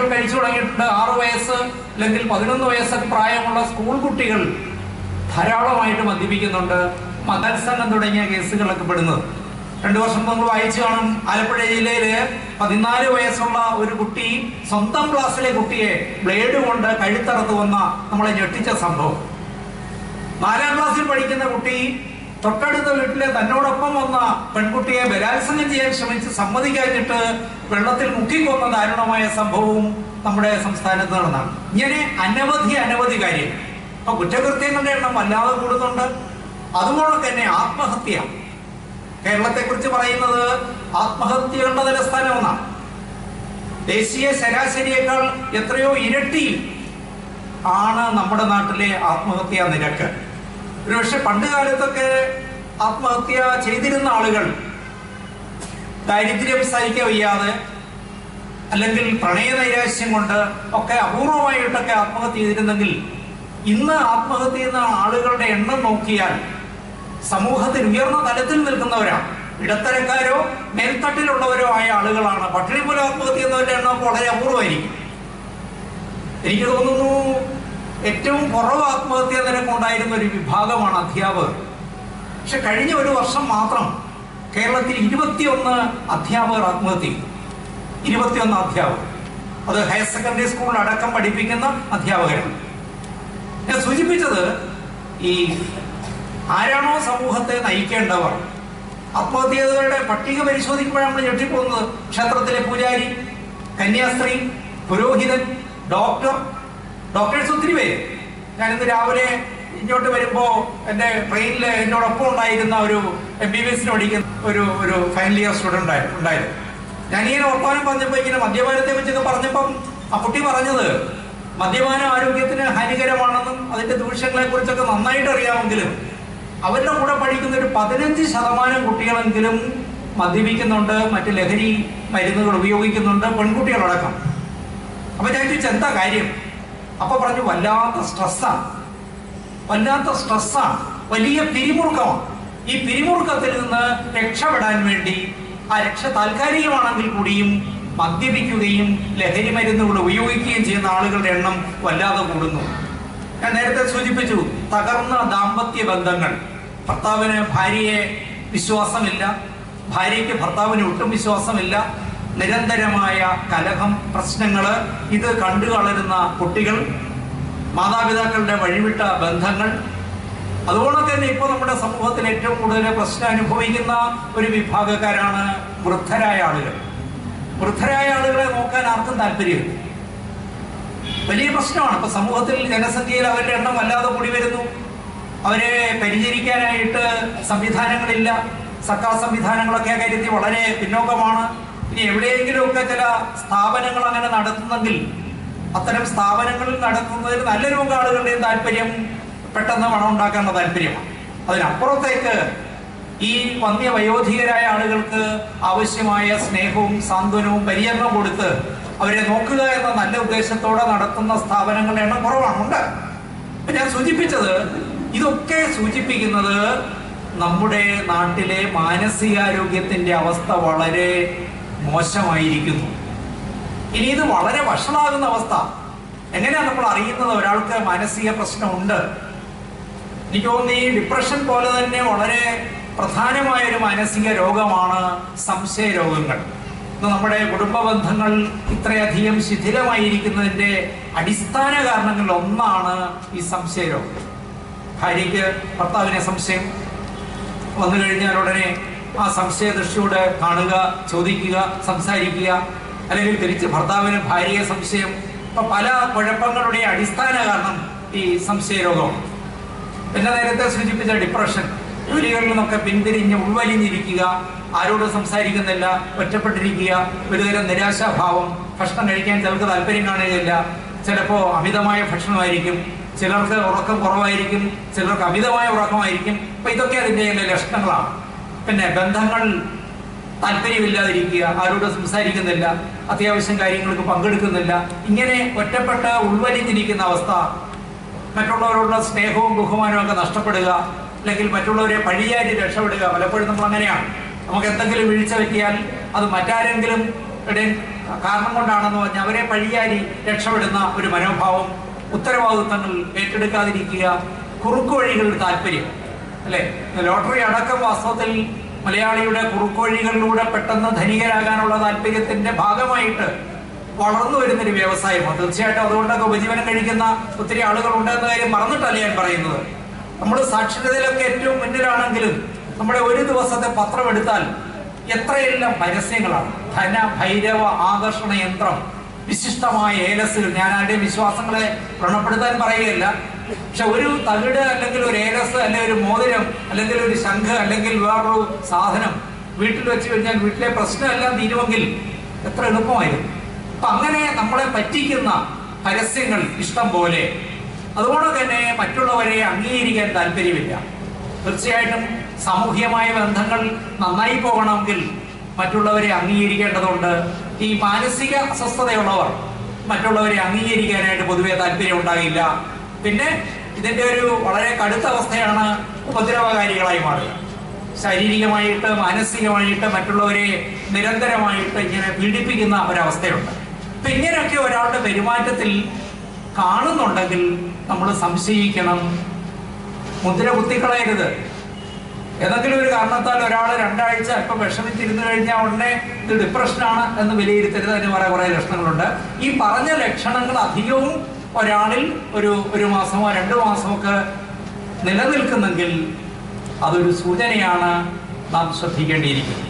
കഴിച്ചു തുടങ്ങിയിട്ടുണ്ട് ആറു വയസ്സ് അല്ലെങ്കിൽ പതിനൊന്ന് വയസ്സൊക്കെ പ്രായമുള്ള സ്കൂൾ കുട്ടികൾ ധാരാളമായിട്ട് മദ്യപിക്കുന്നുണ്ട് മതത്സംഗം തുടങ്ങിയ കേസുകളൊക്കെ പെടുന്നത് രണ്ടു വർഷം നമ്മൾ വായിച്ചു കാണും ആലപ്പുഴ ജില്ലയില് പതിനാല് വയസ്സുള്ള ഒരു കുട്ടി സ്വന്തം ക്ലാസ്സിലെ കുട്ടിയെ ബ്ലേഡ് കൊണ്ട് കഴുത്തറത്ത് വന്ന നമ്മളെ ഞെട്ടിച്ച സംഭവം നാലാം ക്ലാസ്സിൽ പഠിക്കുന്ന കുട്ടി തൊട്ടടുത്ത വീട്ടിലെ തന്നോടൊപ്പം വന്ന പെൺകുട്ടിയെ ബലാത്സംഗം ചെയ്യാൻ ശ്രമിച്ച് സമ്മതിക്കാഞ്ഞിട്ട് വെള്ളത്തിൽ മുക്കിക്കൊന്ന ദാരുണമായ സംഭവവും നമ്മുടെ സംസ്ഥാനത്ത് നടന്നാണ് ഇങ്ങനെ അനവധി അനവധി കാര്യം അപ്പൊ കുറ്റകൃത്യങ്ങളുടെ എണ്ണം വല്ലാതെ കൂടുന്നുണ്ട് അതുപോലെ തന്നെ ആത്മഹത്യ കേരളത്തെ കുറിച്ച് പറയുന്നത് ആത്മഹത്യകളുടെ തലസ്ഥാനം ഒന്നാണ് ദേശീയ ശരാശരിയേക്കാൾ എത്രയോ ഇരട്ടി ആണ് നമ്മുടെ നാട്ടിലെ ആത്മഹത്യാ നിരക്ക് ഒരുപക്ഷെ പണ്ട് കാലത്തൊക്കെ ആത്മഹത്യ ചെയ്തിരുന്ന ആളുകൾ ദാരിദ്ര്യം സഹിക്കാൻ വയ്യാതെ അല്ലെങ്കിൽ പ്രണയ നൈരാശ്യം കൊണ്ട് ഒക്കെ അപൂർവമായിട്ടൊക്കെ ആത്മഹത്യ ചെയ്തിരുന്നെങ്കിൽ ഇന്ന് ആത്മഹത്യ ചെയ്യുന്ന ആളുകളുടെ എണ്ണം നോക്കിയാൽ സമൂഹത്തിൽ ഉയർന്ന തലത്തിൽ നിൽക്കുന്നവരാണ് ഇടത്തരക്കാരോ മേൽത്തട്ടിലുള്ളവരോ ആയ ആളുകളാണ് പട്ടിണി മൂലം ആത്മഹത്യ ചെയ്യുന്നവരുടെ എണ്ണം വളരെ അപൂർവമായിരിക്കും എനിക്ക് തോന്നുന്നു ഏറ്റവും കുറവ് ആത്മഹത്യാ നിരക്ക് ഉണ്ടായിരുന്ന ഒരു വിഭാഗമാണ് അധ്യാപകർ പക്ഷെ കഴിഞ്ഞ ഒരു വർഷം മാത്രം കേരളത്തിൽ ഇരുപത്തിയൊന്ന് അധ്യാപകർ ആത്മഹത്യ ചെയ്തു ഇരുപത്തിയൊന്ന് അധ്യാപകർ അത് ഹയർ സെക്കൻഡറി സ്കൂളിൽ അടക്കം പഠിപ്പിക്കുന്ന അധ്യാപകരാണ് ഞാൻ സൂചിപ്പിച്ചത് ഈ ആരാണോ സമൂഹത്തെ നയിക്കേണ്ടവർ ആത്മഹത്യകളുടെ പട്ടിക പരിശോധിക്കുമ്പോഴാണ് നമ്മൾ ഞെട്ടിപ്പോകുന്നത് ക്ഷേത്രത്തിലെ പൂജാരി കന്യാസ്ത്രീ പുരോഹിതൻ ഡോക്ടർ ഡോക്ടേഴ്സ് ഒത്തിരി പേര് ഞാനിന്ന് രാവിലെ ഇങ്ങോട്ട് വരുമ്പോ എന്റെ ട്രെയിനിൽ എന്നോടൊപ്പം ഉണ്ടായിരുന്ന ഒരു എം ബി ബി എസിന് പഠിക്കുന്ന ഒരു ഒരു ഫൈനൽ ഇയർ സ്റ്റുഡന്റ് ഉണ്ടായിരുന്നു ഞാനിങ്ങനെ വർത്തമാനം പറഞ്ഞപ്പോ ഇങ്ങനെ മദ്യപാനത്തെ വെച്ചൊക്കെ പറഞ്ഞപ്പം ആ കുട്ടി പറഞ്ഞത് മദ്യപാനം ആരോഗ്യത്തിന് ഹാനികരമാണെന്നും അതിന്റെ ദൂഷ്യങ്ങളെ കുറിച്ചൊക്കെ നന്നായിട്ട് അറിയാമെങ്കിലും അവരുടെ കൂടെ പഠിക്കുന്ന ഒരു പതിനഞ്ച് ശതമാനം കുട്ടികളെങ്കിലും മദ്യപിക്കുന്നുണ്ട് മറ്റ് ലഹരി മരുന്നുകൾ ഉപയോഗിക്കുന്നുണ്ട് പെൺകുട്ടികളടക്കം അപ്പൊ ഞാൻ ചോദിച്ചു എന്താ കാര്യം അപ്പൊ പറഞ്ഞു വല്ലാത്ത സ്ട്രെസ്സാണ് വല്ലാത്ത സ്ട്രെസ്സാണ് വലിയ പിരിമുറുക്കമാണ് ഈ പിരിമുറുക്കത്തിൽ നിന്ന് രക്ഷപ്പെടാൻ വേണ്ടി ആ രക്ഷ താൽക്കാലികമാണെങ്കിൽ കൂടിയും മദ്യപിക്കുകയും ലഹരി മരുന്നുകൾ ഉപയോഗിക്കുകയും ചെയ്യുന്ന ആളുകളുടെ എണ്ണം വല്ലാതെ കൂടുന്നു ഞാൻ നേരത്തെ സൂചിപ്പിച്ചു തകർന്ന ദാമ്പത്യ ബന്ധങ്ങൾ ഭർത്താവിന് ഭാര്യയെ വിശ്വാസമില്ല ഭാര്യയ്ക്ക് ഭർത്താവിന് ഒട്ടും വിശ്വാസമില്ല നിരന്തരമായ കലഹം പ്രശ്നങ്ങള് ഇത് കണ്ടു കളരുന്ന കുട്ടികൾ മാതാപിതാക്കളുടെ വഴിവിട്ട ബന്ധങ്ങൾ അതുപോലെ തന്നെ ഇപ്പോൾ നമ്മുടെ സമൂഹത്തിൽ ഏറ്റവും കൂടുതൽ പ്രശ്നം അനുഭവിക്കുന്ന ഒരു വിഭാഗക്കാരാണ് വൃദ്ധരായ ആളുകൾ വൃദ്ധരായ ആളുകളെ നോക്കാൻ ആർക്കും താല്പര്യമില്ല വലിയ പ്രശ്നമാണ് ഇപ്പൊ സമൂഹത്തിൽ ജനസംഖ്യയിൽ അവരുടെ എണ്ണം വല്ലാതെ കൂടി വരുന്നു അവരെ പരിചരിക്കാനായിട്ട് സംവിധാനങ്ങളില്ല സർക്കാർ സംവിധാനങ്ങളൊക്കെ ആ കാര്യത്തിൽ വളരെ പിന്നോക്കമാണ് ഇനി എവിടെയെങ്കിലുമൊക്കെ ചില സ്ഥാപനങ്ങൾ അങ്ങനെ നടത്തുന്നെങ്കിൽ അത്തരം സ്ഥാപനങ്ങളിൽ നടത്തുന്നതിൽ നല്ലൊരു പങ്ക് ആളുകളുടെയും താല്പര്യം പെട്ടെന്ന് പണം ഉണ്ടാക്കാനുള്ള താല്പര്യമാണ് അതിനപ്പുറത്തേക്ക് ഈ വന്യ വയോധികരായ ആളുകൾക്ക് ആവശ്യമായ സ്നേഹവും സാന്ത്വനവും പരിചരണവും കൊടുത്ത് അവരെ നോക്കുക എന്ന നല്ല ഉദ്ദേശത്തോടെ നടത്തുന്ന സ്ഥാപനങ്ങളുടെ എണ്ണം കുറവാണ് ഉണ്ട് അപ്പൊ ഞാൻ സൂചിപ്പിച്ചത് ഇതൊക്കെ സൂചിപ്പിക്കുന്നത് നമ്മുടെ നാട്ടിലെ മാനസികാരോഗ്യത്തിന്റെ അവസ്ഥ വളരെ മോശമായിരിക്കുന്നു ഇനി ഇത് വളരെ വഷളാകുന്ന അവസ്ഥ എങ്ങനെയാണ് നമ്മൾ അറിയുന്നത് ഒരാൾക്ക് മാനസിക പ്രശ്നമുണ്ട് എനിക്ക് തോന്നുന്നു ഈ ഡിപ്രഷൻ പോലെ തന്നെ വളരെ പ്രധാനമായ ഒരു മാനസിക രോഗമാണ് സംശയ രോഗങ്ങൾ ഇന്ന് നമ്മുടെ കുടുംബ ബന്ധങ്ങൾ ഇത്രയധികം ശിഥിലമായിരിക്കുന്നതിന്റെ അടിസ്ഥാന കാരണങ്ങളിൽ ഒന്നാണ് ഈ സംശയ രോഗം ഭാര്യയ്ക്ക് ഭർത്താവിനെ സംശയം വന്നു കഴിഞ്ഞാൽ ഉടനെ ആ സംശയ ദൃഷ്ടിയോടെ കാണുക ചോദിക്കുക സംസാരിക്കുക അല്ലെങ്കിൽ തിരിച്ച് ഭർത്താവിന് ഭാര്യയെ സംശയം ഇപ്പൊ പല കുഴപ്പങ്ങളുടെ അടിസ്ഥാന കാരണം ഈ സംശയ രോഗമാണ് പിന്നെ നേരത്തെ സൂചിപ്പിച്ച ഡിപ്രഷൻ ജോലികളിൽ നിന്നൊക്കെ പിന്തിരിഞ്ഞ് ഉൾവലിഞ്ഞിരിക്കുക ആരോടും സംസാരിക്കുന്നില്ല ഒറ്റപ്പെട്ടിരിക്കുക ഒരുതരം നിരാശാഭാവം ഭക്ഷണം കഴിക്കാൻ ചിലർക്ക് താല്പര്യം കാണുകയില്ല ചിലപ്പോൾ അമിതമായ ഭക്ഷണമായിരിക്കും ചിലർക്ക് ഉറക്കം കുറവായിരിക്കും ചിലർക്ക് അമിതമായ ഉറക്കമായിരിക്കും അപ്പൊ ഇതൊക്കെ അതിന്റെ ലക്ഷണങ്ങളാണ് പിന്നെ ബന്ധങ്ങൾ താല്പര്യമില്ലാതിരിക്കുക ആരോടും സംസാരിക്കുന്നില്ല അത്യാവശ്യം കാര്യങ്ങൾക്ക് പങ്കെടുക്കുന്നില്ല ഇങ്ങനെ ഒറ്റപ്പെട്ട് ഉൾവലിഞ്ഞിരിക്കുന്ന അവസ്ഥ മറ്റുള്ളവരോടുള്ള സ്നേഹവും ബഹുമാനവും ഒക്കെ നഷ്ടപ്പെടുക അല്ലെങ്കിൽ മറ്റുള്ളവരെ പഴിയാറ്റി രക്ഷപ്പെടുക പലപ്പോഴും നമ്മൾ അങ്ങനെയാണ് നമുക്ക് എന്തെങ്കിലും വീഴ്ച പറ്റിയാൽ അത് മറ്റാരെങ്കിലും ഇടയിൽ കാരണം കൊണ്ടാണെന്ന് പറഞ്ഞ് അവരെ പഴിയാരി രക്ഷപ്പെടുന്ന ഒരു മനോഭാവം ഉത്തരവാദിത്തങ്ങൾ ഏറ്റെടുക്കാതിരിക്കുക കുറുക്കു വഴികളുടെ താല്പര്യം അല്ലെ ലോട്ടറി അടക്കം വാസ്തവത്തിൽ മലയാളിയുടെ കുറുക്കു വഴികളിലൂടെ പെട്ടെന്ന് ധനികരാകാനുള്ള താല്പര്യത്തിന്റെ ഭാഗമായിട്ട് വളർന്നു വരുന്നൊരു വ്യവസായമാണ് തീർച്ചയായിട്ടും അതുകൊണ്ടൊക്കെ ഉപജീവനം കഴിക്കുന്ന ഒത്തിരി ആളുകൾ ഉണ്ടെന്ന കാര്യം മറന്നിട്ടല്ല ഞാൻ പറയുന്നത് നമ്മൾ സാക്ഷരതയിലൊക്കെ ഏറ്റവും മുന്നിലാണെങ്കിലും നമ്മുടെ ഒരു ദിവസത്തെ പത്രം എടുത്താൽ എത്രയെല്ലാം പരസ്യങ്ങളാണ് ധന ഭൈരവ ആകർഷണ യന്ത്രം വിശിഷ്ടമായ ഏലസുകൾ ഞാൻ ആരുടെയും വിശ്വാസങ്ങളെ വ്രണപ്പെടുത്താൻ പറയുകയല്ല പക്ഷെ ഒരു തകിട് അല്ലെങ്കിൽ ഒരു ഏലസ് അല്ലെങ്കിൽ ഒരു മോതിരം അല്ലെങ്കിൽ ഒരു ശംഖ് അല്ലെങ്കിൽ വേറൊരു സാധനം വീട്ടിൽ വെച്ച് കഴിഞ്ഞാൽ വീട്ടിലെ പ്രശ്നമെല്ലാം തീരുമെങ്കിൽ എത്ര എളുപ്പമായിരുന്നു അപ്പൊ അങ്ങനെ നമ്മളെ പറ്റിക്കുന്ന പരസ്യങ്ങൾ ഇഷ്ടം പോലെ അതുകൊണ്ട് തന്നെ മറ്റുള്ളവരെ അംഗീകരിക്കാൻ താല്പര്യമില്ല തീർച്ചയായിട്ടും സാമൂഹ്യമായ ബന്ധങ്ങൾ നന്നായി പോകണമെങ്കിൽ മറ്റുള്ളവരെ അംഗീകരിക്കേണ്ടതുണ്ട് ഈ മാനസിക അസ്വസ്ഥതയുള്ളവർ മറ്റുള്ളവരെ അംഗീകരിക്കാനായിട്ട് പൊതുവെ താല്പര്യം ഉണ്ടാകില്ല പിന്നെ ഇതിന്റെ ഒരു വളരെ കടുത്ത അവസ്ഥയാണ് ഉപദ്രവകാരികളായി മാറുക ശാരീരികമായിട്ട് മാനസികമായിട്ട് മറ്റുള്ളവരെ നിരന്തരമായിട്ട് ഇങ്ങനെ പീഡിപ്പിക്കുന്ന ഒരവസ്ഥയുണ്ട് അപ്പൊ ഇങ്ങനെയൊക്കെ ഒരാളുടെ പെരുമാറ്റത്തിൽ കാണുന്നുണ്ടെങ്കിൽ നമ്മൾ സംശയിക്കണം മുദ്ര കുത്തിക്കളയരുത് ഏതെങ്കിലും ഒരു കാരണത്താൽ ഒരാൾ രണ്ടാഴ്ച അല്പം വിഷമിച്ചിരുന്നു കഴിഞ്ഞാൽ ഉടനെ ഇത് ഡിപ്രഷനാണ് എന്ന് വിലയിരുത്തരുത് അതിന് കുറെ കുറെ ലക്ഷണങ്ങളുണ്ട് ഈ പറഞ്ഞ ലക്ഷണങ്ങൾ അധികവും ഒരാളിൽ ഒരു ഒരു മാസമോ രണ്ടു മാസമോ ഒക്കെ നിലനിൽക്കുന്നെങ്കിൽ അതൊരു സൂചനയാണ് നാം ശ്രദ്ധിക്കേണ്ടിയിരിക്കുന്നത്